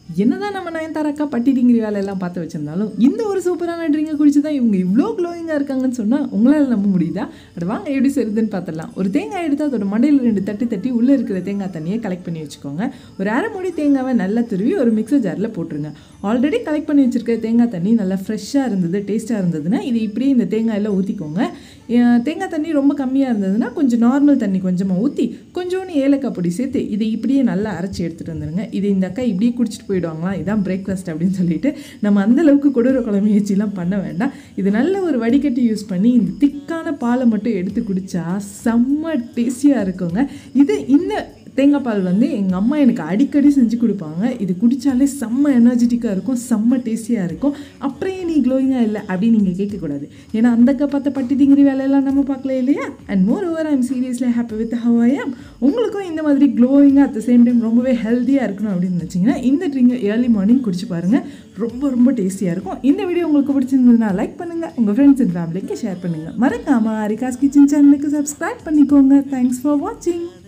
என்னதான் நம்ம நயன்தாராக்கா பட்டிடிங்கிற வேலையெல்லாம் பார்த்து வச்சிருந்தாலும் இந்த ஒரு சூப்பரான ட்ரிங்கை குடிச்சு தான் இவங்க இவ்வளோ க்ளோயிங்காக இருக்காங்கன்னு சொன்னால் உங்களால் நம்ப முடியுதா அது வாங்க எப்படி செய்யுதுன்னு பார்த்துடலாம் ஒரு தேங்காய் எடுத்து அதோட மண்டையில் ரெண்டு தட்டி தட்டி உள்ளே இருக்கிற தேங்காய் தண்ணியை கலெக்ட் பண்ணி வச்சுக்கோங்க ஒரு அரை மூடி தேங்காவை நல்லா துருவி ஒரு மிக்சர் ஜாரில் போட்டுருங்க ஆல்ரெடி கலெக்ட் பண்ணி வச்சிருக்க தேங்காய் தண்ணி நல்லா ஃப்ரெஷ்ஷாக இருந்தது டேஸ்ட்டாக இருந்ததுன்னா இது இப்படியே இந்த தேங்காயில் ஊற்றிக்கோங்க அஹ் தேங்காய் தண்ணி ரொம்ப கம்மியாக இருந்ததுன்னா கொஞ்சம் நார்மல் தண்ணி கொஞ்சமாக ஊற்றி கொஞ்சோண்டு ஏலக்காய் பொடி சேர்த்து இதை இப்படியே நல்லா அரைச்சி எடுத்துகிட்டு வந்துருங்க இது இந்த அக்கா இப்படியே குடிச்சிட்டு போயிடுவாங்களா இதான் பிரேக்ஃபாஸ்ட் அப்படின்னு சொல்லிட்டு நம்ம அந்த அளவுக்கு கொடூர குழம்பு வச்சுலாம் பண்ண வேண்டாம் இது நல்ல ஒரு வடிகட்டி யூஸ் பண்ணி இந்த திக்கான பாலை மட்டும் எடுத்து குடித்தா செம்ம டேஸ்டியாக இருக்குங்க இது இந்த தேங்காய் பால் வந்து எங்கள் அம்மா எனக்கு அடிக்கடி செஞ்சு கொடுப்பாங்க இது குடித்தாலே செம்ம எனர்ஜெட்டிக்காக இருக்கும் செம்ம டேஸ்டியாக இருக்கும் அப்புறம் நீ க்ளோயிங்காக இல்லை அப்படின்னு நீங்கள் கேட்கக்கூடாது ஏன்னா அந்த அக்கா பார்த்த பட்டிதிங்கிற வேலையெல்லாம் நம்ம பார்க்கல இல்லையா and moreover I'm seriously happy with how I am உங்களுக்கும் இந்த மாதிரி க்ளோயிங்காக அட் த சேம் டைம் ரொம்பவே ஹெல்த்தியாக இருக்கணும் அப்படின்னு நினச்சிங்கன்னா இந்த ட்ரிங்கை ஏர்லி மார்னிங் குடிச்சு பாருங்கள் ரொம்ப ரொம்ப டேஸ்டியாக இருக்கும் இந்த வீடியோ உங்களுக்கு பிடிச்சிருந்ததுன்னா லைக் பண்ணுங்கள் உங்கள் ஃப்ரெண்ட்ஸ் அண்ட் ஃபேமிலிக்கு ஷேர் பண்ணுங்கள் மறக்காமல் அரிகாஸ் கிச்சன் சேனலுக்கு சப்ஸ்கிரைப் பண்ணிக்கோங்க தேங்க்ஸ் ஃபார் வாட்சிங்